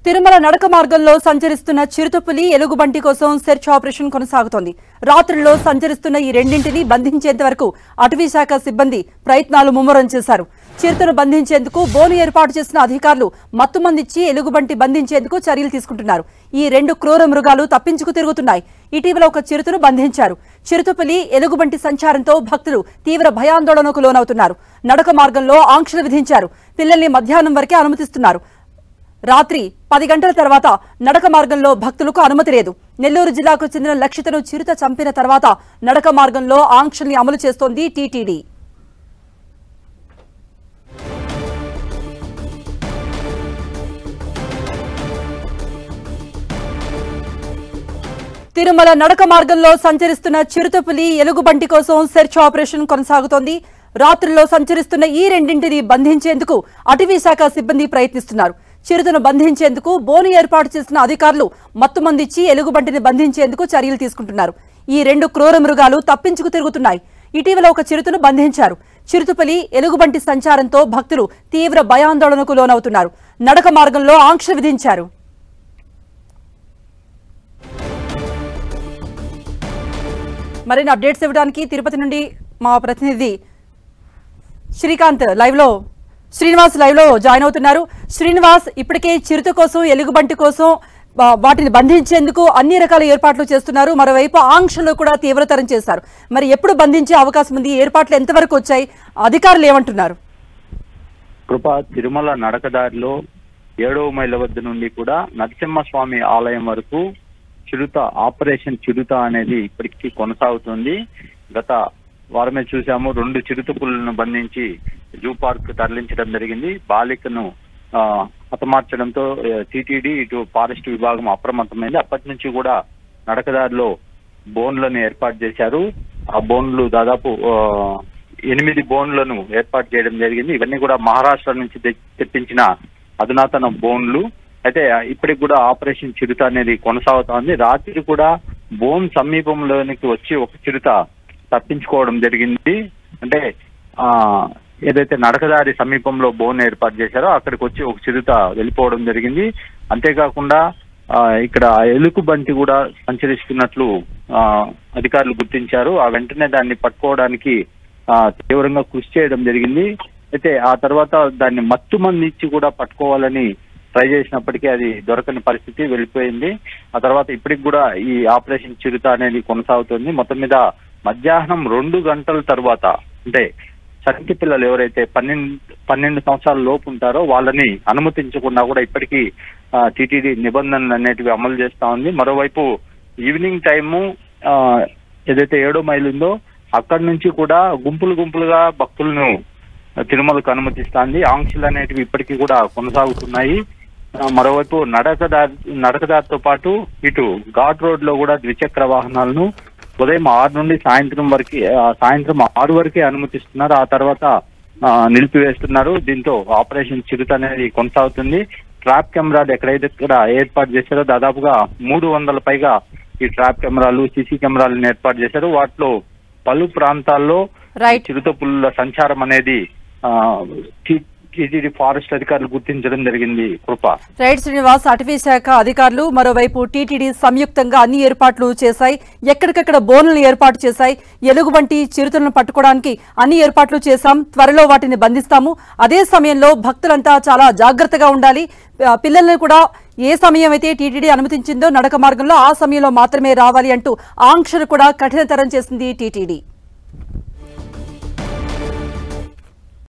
తిరుమల నడక మార్గంలో సంచరిస్తున్న చిరుతపులి ఎలుగుబంటి కోసం సెర్చ్ ఆపరేషన్ కొనసాగుతోంది రాత్రుల్లో సంచరిస్తున్న ఈ రెండింటిని బంధించేంత వరకు అటవీ శాఖ సిబ్బంది ప్రయత్నాలు ముమ్మరం చేశారు చిరుతను బంధించేందుకు బోను ఏర్పాటు చేసిన అధికారులు మత్తుమందిచ్చి ఎలుగుబంటి బంధించేందుకు చర్యలు తీసుకుంటున్నారు ఈ రెండు క్రూర మృగాలు తప్పించుకు తిరుగుతున్నాయి ఇటీవల ఒక చిరుతను బంధించారు చిరుతపులి ఎలుగుబంటి సంచారంతో భక్తులు తీవ్ర భయాందోళనకు లోనవుతున్నారు నడక మార్గంలో ఆంక్షలు విధించారు పిల్లల్ని మధ్యాహ్నం వరకే అనుమతిస్తున్నారు రాత్రి పది గంటల తర్వాత నడక మార్గంలో భక్తులకు అనుమతి లేదు నెల్లూరు జిల్లాకు చెందిన లక్షితను చిరుత చంపిన తర్వాత నడక మార్గంలో ఆంక్షల్ని అమలు చేస్తోంది టీటీడీ తిరుమల నడక మార్గంలో సంచరిస్తున్న చిరుతపులి ఎలుగుబంటి కోసం సెర్చ్ ఆపరేషన్ కొనసాగుతోంది రాత్రుల్లో సంచరిస్తున్న ఈ రెండింటిని బంధించేందుకు అటవీ శాఖ సిబ్బంది ప్రయత్నిస్తున్నారు చిరుతను బంధించేందుకు బోను ఏర్పాటు చేసిన అధికారులు మత్తుమందిచ్చి ఎలుగుబంటిని బంధించేందుకు చర్యలు తీసుకుంటున్నారు ఈ రెండు క్రూర మృగాలు తప్పించుకు తిరుగుతున్నాయి ఇటీవల ఒక చిరుతను బంధించారు చిరుతపులి ఎలుగుబంటి సంచారంతో భక్తులు తీవ్ర భయాందోళనకు లోనవుతున్నారు నడక మార్గంలో ఆంక్ష విధించారు మరిన్ని అప్డేట్స్ ఇవ్వడానికి తిరుపతి నుండి మా ప్రతినిధి శ్రీకాంత్ లైవ్ లో శ్రీనివాస్ లైవ్ లో జాయిన్ అవుతున్నారు శ్రీనివాస్ ఇప్పటికే చిరుత కోసం ఎలుగుబంటి కోసం ఆ, వాటిని బంధించేందుకు అన్ని రకాల ఏర్పాట్లు చేస్తున్నారు మరోవైపు ఆంక్షలు కూడా తీవ్రతరం చేశారు మరి ఎప్పుడు బంధించే అవకాశం ఉంది ఏర్పాట్లు ఎంతవరకు వచ్చాయి అధికారులు ఏమంటున్నారు కృప తిరుమల నడకదారిలో ఏడవ మైళ్ళ వద్ద నుండి కూడా నరసింహస్వామి ఆలయం వరకు చిరుత ఆపరేషన్ చిరుత అనేది ఇప్పటికీ కొనసాగుతుంది గత వారమే చూసాము రెండు చిరుత పులులను బంధించి జూ పార్క్ తరలించడం జరిగింది బాలికను ఆ, హతమార్చడంతో టీటీడీ ఇటు ఫారెస్ట్ విభాగం అప్రమత్తమైంది అప్పటి నుంచి కూడా నడకదారిలో బోన్లను ఏర్పాటు చేశారు ఆ బోన్లు దాదాపు ఆ, ఎనిమిది బోన్లను ఏర్పాటు చేయడం జరిగింది ఇవన్నీ కూడా మహారాష్ట్ర నుంచి తె- తెప్పించిన అధునాతన బోన్లు అయితే ఇప్పటికి కూడా ఆపరేషన్ చిరుత అనేది కొనసాగుతోంది రాత్రి కూడా బోన్ సమీపంలోనికి వచ్చి ఒక చిరుత తప్పించుకోవడం జరిగింది అంటే ఆ ఏదైతే నడకదారి సమీపంలో బోన్ ఏర్పాటు చేశారో అక్కడికి వచ్చి ఒక చిరుత వెళ్ళిపోవడం జరిగింది అంతేకాకుండా ఆ, ఇక్కడ ఎలుకు బంటి కూడా సంచరిస్తున్నట్లు ఆ, అధికారులు గుర్తించారు ఆ వెంటనే దాన్ని పట్టుకోవడానికి ఆ, తీవ్రంగా కృషి చేయడం జరిగింది అయితే ఆ తర్వాత దాన్ని మత్తు మంది ఇచ్చి కూడా పట్టుకోవాలని ట్రై చేసినప్పటికీ అది దొరకని పరిస్థితి వెళ్ళిపోయింది ఆ తర్వాత ఇప్పటికి కూడా ఈ ఆపరేషన్ చిరుత అనేది కొనసాగుతుంది మొత్తం మీద మధ్యాహ్నం రెండు గంటల తర్వాత అంటే చంటి పిల్లలు ఎవరైతే పన్నెండు పన్నెండు సంవత్సరాల లోపు ఉంటారో వాళ్ళని అనుమతించకుండా కూడా ఇప్పటికీ టీటీడీ నిబంధనలు అనేటివి అమలు చేస్తా ఉంది మరోవైపు ఈవినింగ్ టైము ఆ, ఏదైతే ఏడో మైలు ఉందో అక్కడి నుంచి కూడా గుంపులు గుంపులుగా భక్తులను తిరుమలకు అనుమతిస్తాంది ఆంక్షలు అనేటివి ఇప్పటికీ కూడా కొనసాగుతున్నాయి ఆ, మరోవైపు నడకదారి నడకదారితో పాటు ఇటు ఘాట్ రోడ్ లో కూడా ద్విచక్ర వాహనాలను ఉదయం ఆరు నుండి సాయంత్రం వరకు సాయంత్రం ఆరు వరకే అనుమతిస్తున్నారు ఆ తర్వాత ఆ, నిలిపివేస్తున్నారు దీంతో ఆపరేషన్ చిరుత అనేది కొనసాగుతుంది ట్రాప్ కెమెరాలు ఎక్కడైతే ఇక్కడ ఏర్పాటు చేశారో దాదాపుగా మూడు వందల పైగా ఈ ట్రాప్ కెమెరాలు సీసీ కెమెరాలను ఏర్పాటు చేశారు వాటిలో పలు ప్రాంతాల్లో రైట్ చిరుత పులుల సంచారం అనేది టీటీడీ ఫారెస్ట్ అధికారులు గుర్తించడం జరిగింది కృప రైట్ శ్రీనివాస్ అటవీ శాఖ అధికారులు మరోవైపు టీటీడీ సంయుక్తంగా అన్ని ఏర్పాట్లు చేశాయి ఎక్కడికక్కడ బోనులను ఏర్పాటు చేశాయి ఎలుగుబంటి చిరుతలను పట్టుకోవడానికి అన్ని ఏర్పాట్లు చేశాం త్వరలో వాటిని బంధిస్తాము అదే సమయంలో భక్తులంతా చాలా జాగ్రత్తగా ఉండాలి ఆ, పిల్లల్ని కూడా ఏ సమయం అయితే టీటీడీ అనుమతించిందో నడక మార్గంలో ఆ సమయంలో మాత్రమే రావాలి అంటూ ఆంక్షలు కూడా కఠినతరం చేసింది టీటీడీ